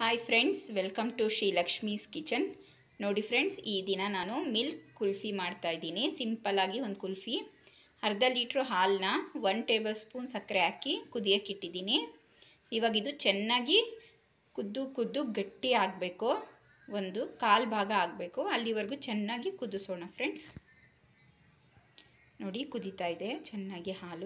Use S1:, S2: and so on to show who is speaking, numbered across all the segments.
S1: hi friends welcome to Shri Lakshmi's kitchen ನೋಡಿ friends ಈ ದಿನ ನಾನು ಮಿಲ್ಕ್ ಕುಲ್ಫಿ ಮಾಡ್ತಾ ಇದ್ದೀನಿ ಸಿಂಪಲ್ಲಾಗಿ ಒಂದು ಕುಲ್ಫಿ ಅರ್ಧ ಲೀಟ್ರ್ ಹಾಲನ್ನ ಒನ್ ಟೇಬಲ್ ಸ್ಪೂನ್ ಸಕ್ಕರೆ ಹಾಕಿ ಕುದಿಯೋಕೆ ಇಟ್ಟಿದ್ದೀನಿ ಇವಾಗ ಇದು ಚೆನ್ನಾಗಿ ಕುದ್ದು ಕುದ್ದು ಗಟ್ಟಿ ಆಗಬೇಕು ಒಂದು ಕಾಲು ಭಾಗ ಆಗಬೇಕು ಅಲ್ಲಿವರೆಗೂ ಚೆನ್ನಾಗಿ ಕುದಿಸೋಣ ಫ್ರೆಂಡ್ಸ್ ನೋಡಿ ಕುದೀತಾ ಇದೆ ಚೆನ್ನಾಗಿ ಹಾಲು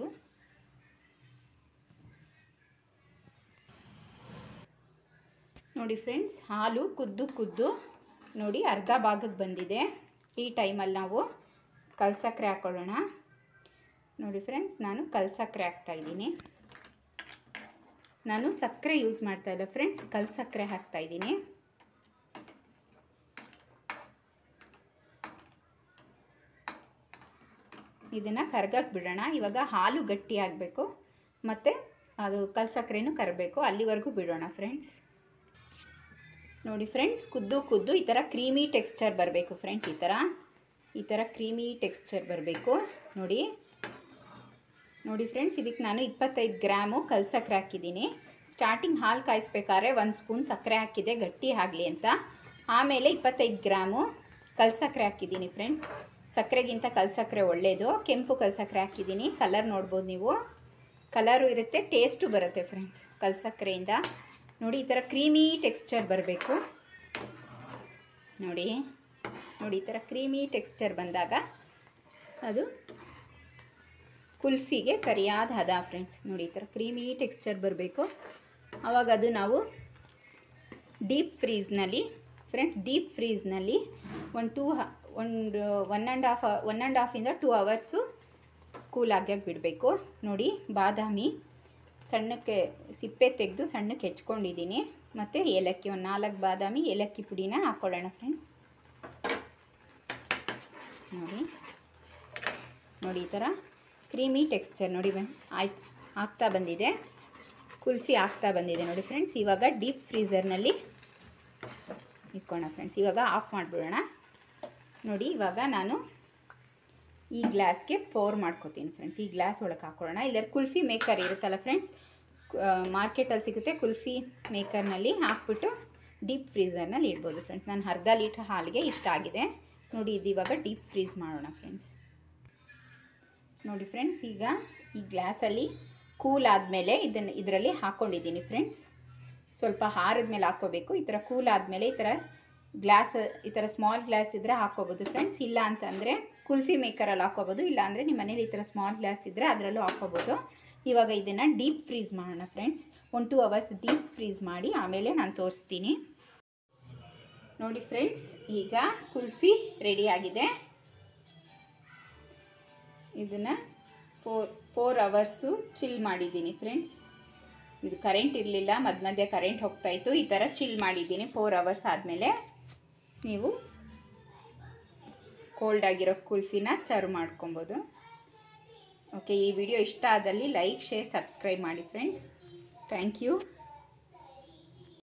S1: ನೋಡಿ ಫ್ರೆಂಡ್ಸ್ ಹಾಲು ಕುದ್ದು ಕುದ್ದು ನೋಡಿ ಅರ್ಧ ಭಾಗಕ್ಕೆ ಬಂದಿದೆ ಈ ಟೈಮಲ್ಲಿ ನಾವು ಕಲ್ಸಕ್ಕರೆ ಹಾಕ್ಕೊಳ್ಳೋಣ ನೋಡಿ ಫ್ರೆಂಡ್ಸ್ ನಾನು ಕಲ್ಸಕ್ಕರೆ ಹಾಕ್ತಾಯಿದ್ದೀನಿ ನಾನು ಸಕ್ಕರೆ ಯೂಸ್ ಮಾಡ್ತಾ ಇಲ್ಲ ಫ್ರೆಂಡ್ಸ್ ಕಲ್ಸಕ್ಕರೆ ಹಾಕ್ತಾಯಿದ್ದೀನಿ ಇದನ್ನು ಕರ್ಗಕ್ಕೆ ಬಿಡೋಣ ಇವಾಗ ಹಾಲು ಗಟ್ಟಿ ಆಗಬೇಕು ಮತ್ತು ಅದು ಕಲ್ಸಕ್ಕರೆನೂ ಕರಬೇಕು ಅಲ್ಲಿವರೆಗೂ ಬಿಡೋಣ ಫ್ರೆಂಡ್ಸ್ ನೋಡಿ ಫ್ರೆಂಡ್ಸ್ ಕುದ್ದು ಕುದ್ದು ಈ ಥರ ಕ್ರೀಮಿ ಟೆಕ್ಸ್ಚರ್ ಬರಬೇಕು ಫ್ರೆಂಡ್ಸ್ ಈ ಥರ ಈ ಥರ ಕ್ರೀಮಿ ಟೆಕ್ಸ್ಚರ್ ಬರಬೇಕು ನೋಡಿ ನೋಡಿ ಫ್ರೆಂಡ್ಸ್ ಇದಕ್ಕೆ ನಾನು ಇಪ್ಪತ್ತೈದು ಗ್ರಾಮು ಕಲ್ಸಕ್ಕರೆ ಹಾಕಿದ್ದೀನಿ ಸ್ಟಾರ್ಟಿಂಗ್ ಹಾಲು ಕಾಯಿಸ್ಬೇಕಾದ್ರೆ ಒಂದು ಸ್ಪೂನ್ ಸಕ್ಕರೆ ಹಾಕಿದೆ ಗಟ್ಟಿ ಆಗಲಿ ಅಂತ ಆಮೇಲೆ ಇಪ್ಪತ್ತೈದು ಗ್ರಾಮು ಕಲ್ಸಕ್ಕರೆ ಹಾಕಿದ್ದೀನಿ ಫ್ರೆಂಡ್ಸ್ ಸಕ್ಕರೆಗಿಂತ ಕಲ್ಸಕ್ಕರೆ ಒಳ್ಳೆಯದು ಕೆಂಪು ಕಲ್ಸಕ್ಕರೆ ಹಾಕಿದ್ದೀನಿ ಕಲರ್ ನೋಡ್ಬೋದು ನೀವು ಕಲರು ಇರುತ್ತೆ ಟೇಸ್ಟು ಬರುತ್ತೆ ಫ್ರೆಂಡ್ಸ್ ಕಲ್ಸಕ್ಕರೆಯಿಂದ ನೋಡಿ ಈ ಥರ ಕ್ರೀಮಿ ಟೆಕ್ಸ್ಚರ್ ಬರಬೇಕು ನೋಡಿ ನೋಡಿ ಈ ಥರ ಕ್ರೀಮಿ ಟೆಕ್ಸ್ಚರ್ ಬಂದಾಗ ಅದು ಕುಲ್ಫಿಗೆ ಸರಿಯಾದ ಹದ ಫ್ರೆಂಡ್ಸ್ ನೋಡಿ ಈ ಥರ ಕ್ರೀಮಿ ಟೆಕ್ಸ್ಚರ್ ಬರಬೇಕು ಆವಾಗ ಅದು ನಾವು ಡೀಪ್ ಫ್ರೀಸ್ನಲ್ಲಿ ಫ್ರೆಂಡ್ಸ್ ಡೀಪ್ ಫ್ರೀಸ್ನಲ್ಲಿ ಒಂದು ಟೂ ಒಂದು one and half one and ಹಾಫಿಂದ ಟೂ ಅವರ್ಸು ಕೂಲ್ ಆಗ್ಯಾಕೆ ಬಿಡಬೇಕು ನೋಡಿ ಬಾದಾಮಿ ಸಣ್ಣಕ್ಕೆ ಸಿಪ್ಪೆ ತೆಗೆದು ಸಣ್ಣಕ್ಕೆ ಹೆಚ್ಕೊಂಡಿದ್ದೀನಿ ಮತ್ತು ಏಲಕ್ಕಿ ಒಂದು ನಾಲ್ಕು ಬಾದಾಮಿ ಏಲಕ್ಕಿ ಪುಡಿನ ಹಾಕ್ಕೊಳ್ಳೋಣ ಫ್ರೆಂಡ್ಸ್ ನೋಡಿ ನೋಡಿ ಈ ಥರ ಕ್ರೀಮಿ ಟೆಕ್ಸ್ಚರ್ ನೋಡಿ ಫ್ರೆಂಡ್ಸ್ ಆಯ್ತು ಆಗ್ತಾ ಬಂದಿದೆ ಕುಲ್ಫಿ ಆಗ್ತಾ ಬಂದಿದೆ ನೋಡಿ ಫ್ರೆಂಡ್ಸ್ ಇವಾಗ ಡೀಪ್ ಫ್ರೀಝರ್ನಲ್ಲಿ ಇಟ್ಕೊಳ್ಳೋಣ ಫ್ರೆಂಡ್ಸ್ ಇವಾಗ ಆಫ್ ಮಾಡಿಬಿಡೋಣ ನೋಡಿ ಇವಾಗ ನಾನು ಈ ಗ್ಲಾಸ್ಗೆ ಪೋರ್ ಮಾಡ್ಕೋತೀನಿ ಫ್ರೆಂಡ್ಸ್ ಈ ಗ್ಲಾಸ್ ಒಳಗೆ ಹಾಕ್ಕೊಳ್ಳೋಣ ಇಲ್ಲರ ಕುಲ್ಫಿ ಮೇಕರ್ ಇರುತ್ತಲ್ಲ ಫ್ರೆಂಡ್ಸ್ ಮಾರ್ಕೆಟಲ್ಲಿ ಸಿಗುತ್ತೆ ಕುಲ್ಫಿ ಮೇಕರ್ನಲ್ಲಿ ಹಾಕ್ಬಿಟ್ಟು ಡೀಪ್ ಫ್ರೀಝರ್ನಲ್ಲಿ ಇಡ್ಬೋದು ಫ್ರೆಂಡ್ಸ್ ನಾನು ಅರ್ಧ ಲೀಟ್ರ್ ಹಾಲಿಗೆ ಇಷ್ಟ ಆಗಿದೆ ನೋಡಿ ಇದು ಇವಾಗ ಡೀಪ್ ಫ್ರೀಸ್ ಮಾಡೋಣ ಫ್ರೆಂಡ್ಸ್ ನೋಡಿ ಫ್ರೆಂಡ್ಸ್ ಈಗ ಈ ಗ್ಲಾಸಲ್ಲಿ ಕೂಲ್ ಆದಮೇಲೆ ಇದನ್ನು ಇದರಲ್ಲಿ ಹಾಕ್ಕೊಂಡಿದ್ದೀನಿ ಫ್ರೆಂಡ್ಸ್ ಸ್ವಲ್ಪ ಹಾರದ ಮೇಲೆ ಹಾಕ್ಕೋಬೇಕು ಈ ಥರ ಕೂಲ್ ಆದಮೇಲೆ ಈ ಥರ ಗ್ಲಾಸ್ ಈ ಥರ ಸ್ಮಾಲ್ ಗ್ಲಾಸ್ ಇದ್ದರೆ ಹಾಕ್ಕೋಬೋದು ಫ್ರೆಂಡ್ಸ್ ಇಲ್ಲ ಅಂತಂದರೆ ಕುಲ್ಫಿ ಮೇಕರಲ್ಲಿ ಹಾಕ್ಕೋಬೋದು ಇಲ್ಲ ಅಂದರೆ ನಿಮ್ಮ ಮನೇಲಿ ಈ ಥರ ಸ್ಮಾಲ್ ಗ್ಲಾಸ್ ಇದ್ದರೆ ಅದರಲ್ಲೂ ಹಾಕ್ಕೋಬೋದು ಇವಾಗ ಇದನ್ನು ಡೀಪ್ ಫ್ರೀಸ್ ಮಾಡೋಣ friends one two hours deep freeze ಮಾಡಿ ಆಮೇಲೆ ನಾನು ತೋರಿಸ್ತೀನಿ ನೋಡಿ ಫ್ರೆಂಡ್ಸ್ ಈಗ ಕುಲ್ಫಿ ರೆಡಿಯಾಗಿದೆ ಇದನ್ನು ಫೋರ್ ಫೋರ್ ಅವರ್ಸು ಚಿಲ್ ಮಾಡಿದ್ದೀನಿ ಫ್ರೆಂಡ್ಸ್ ಇದು ಕರೆಂಟ್ ಇರಲಿಲ್ಲ ಮಧ್ಯ ಮಧ್ಯೆ ಕರೆಂಟ್ ಹೋಗ್ತಾಯಿತ್ತು ಈ ಥರ ಚಿಲ್ ಮಾಡಿದ್ದೀನಿ ಫೋರ್ ಅವರ್ಸ್ ಆದಮೇಲೆ ನೀವು ಕೋಲ್ಡ್ ಆಗಿರೋ ಕುಲ್ಫಿನ ಸರ್ವ್ ಮಾಡ್ಕೊಬೋದು ಓಕೆ ಈ ವಿಡಿಯೋ ಇಷ್ಟ ಆದಲ್ಲಿ ಲೈಕ್ ಶೇರ್ ಸಬ್ಸ್ಕ್ರೈಬ್ ಮಾಡಿ ಫ್ರೆಂಡ್ಸ್ ಥ್ಯಾಂಕ್ ಯು